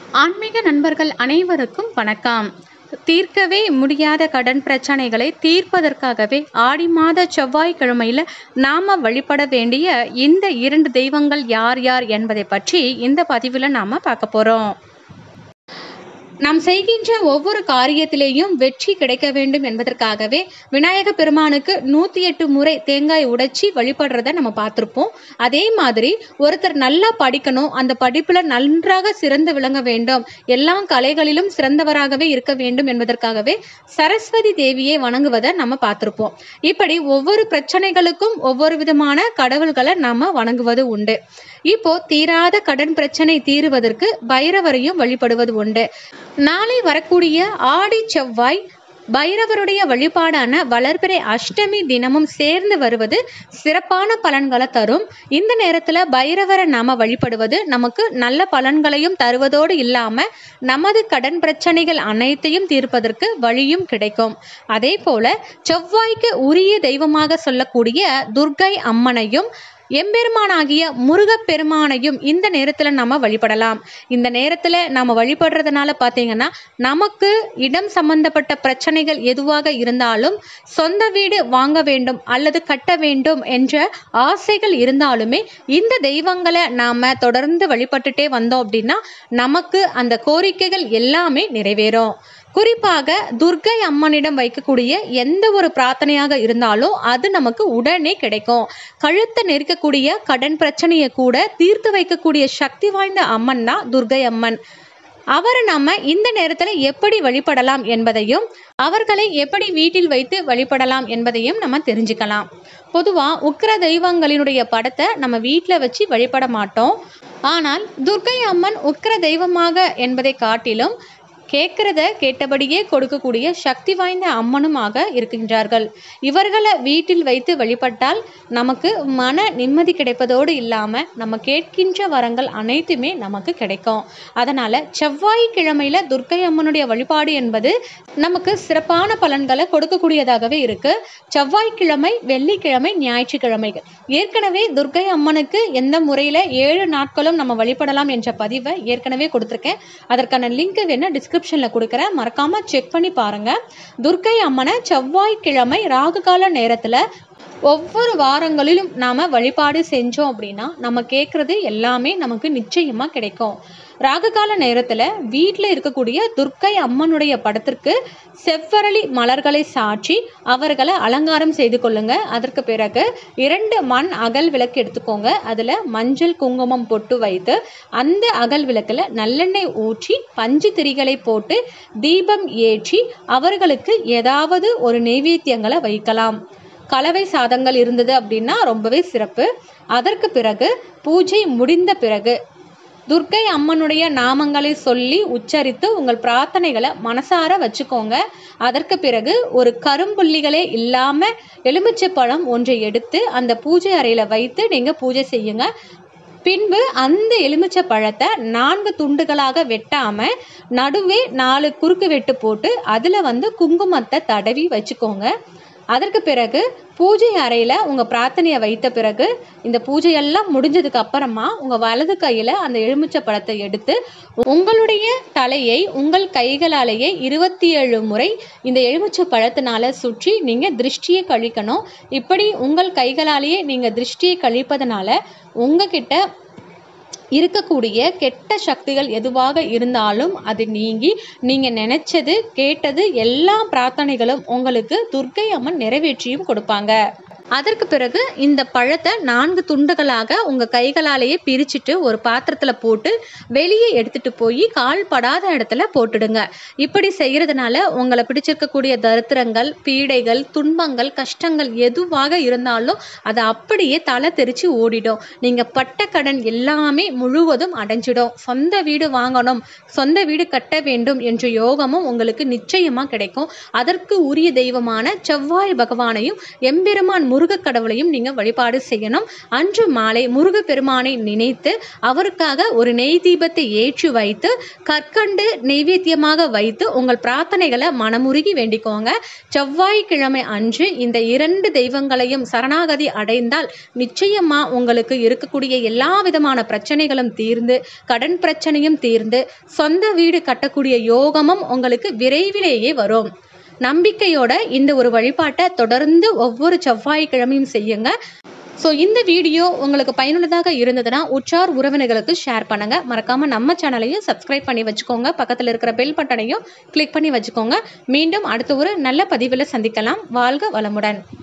ஆன்மீக நண்பர்கள் அனைவருக்கும் வணக்கம் தீர்க்கவே முடியாத கடன் பிரச்சனைகளை தீர்ப்பதற்காகவே ஆடி மாத செவ்வாய்க்கிழமையில் நாம வழிபட வேண்டிய இந்த இரண்டு தெய்வங்கள் யார் யார் என்பதை பற்றி இந்த பதிவில் நாம பார்க்க போறோம் நாம் செய்கின்ற ஒவ்வொரு காரியத்திலேயும் வெற்றி கிடைக்க வேண்டும் என்பதற்காகவே விநாயக பெருமானுக்கு நூற்றி எட்டு முறை தேங்காய் உடைச்சி வழிபடுறத நம்ம பார்த்துருப்போம் அதே மாதிரி ஒருத்தர் நல்லா படிக்கணும் அந்த படிப்பில் நன்றாக சிறந்து விளங்க வேண்டும் எல்லா கலைகளிலும் சிறந்தவராகவே இருக்க வேண்டும் என்பதற்காகவே சரஸ்வதி தேவியை வணங்குவதை நம்ம பார்த்துருப்போம் இப்படி ஒவ்வொரு பிரச்சனைகளுக்கும் ஒவ்வொரு விதமான கடவுள்களை நாம வணங்குவது உண்டு இப்போ தீராத கடன் பிரச்சனை தீருவதற்கு பைரவரையும் வழிபடுவது உண்டு நாளை வரக்கூடிய ஆடி செவ்வாய் பைரவருடைய வழிபாடான வளர்பிறை அஷ்டமி தினமும் சேர்ந்து வருவது சிறப்பான பலன்களை தரும் இந்த நேரத்தில் பைரவரை நாம வழிபடுவது நமக்கு நல்ல பலன்களையும் தருவதோடு இல்லாம நமது கடன் பிரச்சனைகள் அனைத்தையும் தீர்ப்பதற்கு வழியும் கிடைக்கும் அதே போல செவ்வாய்க்கு உரிய தெய்வமாக சொல்லக்கூடிய துர்க்கை அம்மனையும் எம்பெருமானாகிய முருகப்பெருமானையும் இந்த நேரத்தில் நம்ம வழிபடலாம் இந்த நேரத்தில் நம்ம வழிபடுறதுனால பார்த்தீங்கன்னா நமக்கு இடம் சம்பந்தப்பட்ட பிரச்சனைகள் எதுவாக இருந்தாலும் சொந்த வீடு வாங்க வேண்டும் அல்லது கட்ட வேண்டும் என்ற ஆசைகள் இருந்தாலுமே இந்த தெய்வங்களை நாம் தொடர்ந்து வழிபட்டுட்டே வந்தோம் அப்படின்னா நமக்கு அந்த கோரிக்கைகள் எல்லாமே நிறைவேறும் குறிப்பாக துர்க்கை அம்மனிடம் வைக்கக்கூடிய எந்த ஒரு பிரார்த்தனையாக இருந்தாலும் அது நமக்கு உடனே கிடைக்கும் கழுத்தை நெருக்கக்கூடிய கடன் பிரச்சனையை கூட தீர்த்து வைக்கக்கூடிய சக்தி வாய்ந்த அம்மன் தான் துர்க்கை அம்மன் அவரை நம்ம இந்த நேரத்தில் எப்படி வழிபடலாம் என்பதையும் அவர்களை எப்படி வீட்டில் வைத்து வழிபடலாம் என்பதையும் நம்ம தெரிஞ்சுக்கலாம் பொதுவாக உக்கிர தெய்வங்களினுடைய படத்தை நம்ம வீட்டில் வச்சு வழிபட மாட்டோம் ஆனால் துர்க்கை அம்மன் உக்கிர தெய்வமாக என்பதை காட்டிலும் கேட்கிறத கேட்டபடியே கொடுக்கக்கூடிய சக்தி வாய்ந்த அம்மனுமாக இருக்கின்றார்கள் இவர்களை வீட்டில் வைத்து வழிபட்டால் நமக்கு மன நிம்மதி கிடைப்பதோடு இல்லாமல் நம்ம கேட்கின்ற வரங்கள் அனைத்துமே நமக்கு கிடைக்கும் அதனால் செவ்வாய்க்கிழமையில் துர்க்கை அம்மனுடைய வழிபாடு என்பது நமக்கு சிறப்பான பலன்களை கொடுக்கக்கூடியதாகவே இருக்கு செவ்வாய்க்கிழமை வெள்ளிக்கிழமை ஞாயிற்றுக்கிழமைகள் ஏற்கனவே துர்க்கை அம்மனுக்கு எந்த முறையில் ஏழு நாட்களும் நம்ம வழிபடலாம் என்ற பதிவை ஏற்கனவே கொடுத்துருக்கேன் அதற்கான லிங்க் வேணால் டிஸ்கிரிப்ஷனில் கொடுக்குறேன் மறக்காமல் செக் பண்ணி பாருங்கள் துர்க்கை அம்மனை செவ்வாய்க்கிழமை ராகு கால நேரத்தில் ஒவ்வொரு வாரங்களிலும் நாம் வழிபாடு செஞ்சோம் அப்படின்னா நம்ம கேட்குறது எல்லாமே நமக்கு நிச்சயமாக கிடைக்கும் ராகுகால நேரத்தில் வீட்டில் இருக்கக்கூடிய துர்க்கை அம்மனுடைய படத்திற்கு செவ்வரளி மலர்களை சாற்றி அவர்களை அலங்காரம் செய்து கொள்ளுங்க அதற்கு பிறகு இரண்டு மண் அகல் விளக்கு எடுத்துக்கோங்க அதில் மஞ்சள் குங்குமம் பொட்டு வைத்து அந்த அகல் விளக்கில் நல்லெண்ணெய் ஊற்றி பஞ்சு திரிகளை போட்டு தீபம் ஏற்றி அவர்களுக்கு ஏதாவது ஒரு நெய்வேத்தியங்களை வைக்கலாம் கலவை சாதங்கள் இருந்தது அப்படின்னா ரொம்பவே சிறப்பு அதற்கு பிறகு பூஜை முடிந்த பிறகு துர்க்கை அம்மனுடைய நாமங்களை சொல்லி உச்சரித்து உங்கள் பிரார்த்தனைகளை மனசார வச்சுக்கோங்க அதற்கு பிறகு ஒரு கரும்புள்ளிகளே இல்லாமல் எலுமிச்சை பழம் ஒன்றை எடுத்து அந்த பூஜை அறையில் வைத்து நீங்கள் பூஜை செய்யுங்க பின்பு அந்த எலுமிச்சை பழத்தை நான்கு துண்டுகளாக வெட்டாமல் நடுவே நாலு குறுக்கு வெட்டு போட்டு அதில் வந்து குங்குமத்தை தடவி வச்சுக்கோங்க அதற்கு பிறகு பூஜை அறையில் உங்கள் பிரார்த்தனையை வைத்த பிறகு இந்த பூஜையெல்லாம் முடிஞ்சதுக்கு அப்புறமா உங்கள் வலது கையில் அந்த எலுமிச்சை பழத்தை எடுத்து உங்களுடைய தலையை உங்கள் கைகளாலேயே இருபத்தி ஏழு முறை இந்த எலுமிச்சை பழத்தினால சுற்றி நீங்கள் திருஷ்டியை கழிக்கணும் இப்படி உங்கள் கைகளாலேயே நீங்கள் திருஷ்டியை கழிப்பதனால உங்ககிட்ட இருக்கக்கூடிய கெட்ட சக்திகள் எதுவாக இருந்தாலும் அது நீங்கி நீங்கள் நினைச்சது கேட்டது எல்லா பிரார்த்தனைகளும் உங்களுக்கு துர்க்கை அம்மன் நிறைவேற்றியும் கொடுப்பாங்க அதற்கு பிறகு இந்த பழத்தை நான்கு துண்டுகளாக உங்கள் கைகளாலேயே பிரிச்சுட்டு ஒரு பாத்திரத்தில் போட்டு வெளியே எடுத்துட்டு போய் கால் படாத இடத்துல போட்டுடுங்க இப்படி செய்கிறதுனால உங்களை பிடிச்சிருக்கக்கூடிய தரித்திரங்கள் பீடைகள் துன்பங்கள் கஷ்டங்கள் எதுவாக இருந்தாலும் அதை அப்படியே தலை தெரிச்சு ஓடிடும் நீங்கள் பட்ட கடன் எல்லாமே முழுவதும் அடைஞ்சிடும் சொந்த வீடு வாங்கணும் சொந்த வீடு கட்ட வேண்டும் என்ற யோகமும் உங்களுக்கு நிச்சயமாக கிடைக்கும் அதற்கு உரிய தெய்வமான செவ்வாய் பகவானையும் எம்பெருமான் முருகக் கடவுளையும் நீங்கள் வழிபாடு செய்யணும் அன்று மாலை முருகப்பெருமானை நினைத்து அவருக்காக ஒரு நெய் தீபத்தை ஏற்றி வைத்து கற்கண்டு நெய்வேத்தியமாக வைத்து உங்கள் பிரார்த்தனைகளை மனமுருகி வேண்டிக்கோங்க செவ்வாய்க்கிழமை அன்று இந்த இரண்டு தெய்வங்களையும் சரணாகதி அடைந்தால் நிச்சயமா உங்களுக்கு இருக்கக்கூடிய எல்லா விதமான பிரச்சனைகளும் தீர்ந்து கடன் பிரச்சனையும் தீர்ந்து சொந்த வீடு கட்டக்கூடிய யோகமும் உங்களுக்கு விரைவிலேயே வரும் நம்பிக்கையோட இந்த ஒரு வழிபாட்டை தொடர்ந்து ஒவ்வொரு செவ்வாய்க்கிழமையும் செய்யுங்க ஸோ இந்த வீடியோ உங்களுக்கு பயனுள்ளதாக இருந்ததுன்னா உற்றார் உறவினர்களுக்கு ஷேர் பண்ணுங்க மறக்காம நம்ம சேனலையும் சப்ஸ்கிரைப் பண்ணி வச்சுக்கோங்க பக்கத்தில் இருக்கிற பெல் பட்டனையும் கிளிக் பண்ணி வச்சுக்கோங்க மீண்டும் அடுத்த ஒரு நல்ல பதிவில் சந்திக்கலாம் வாழ்க வளமுடன்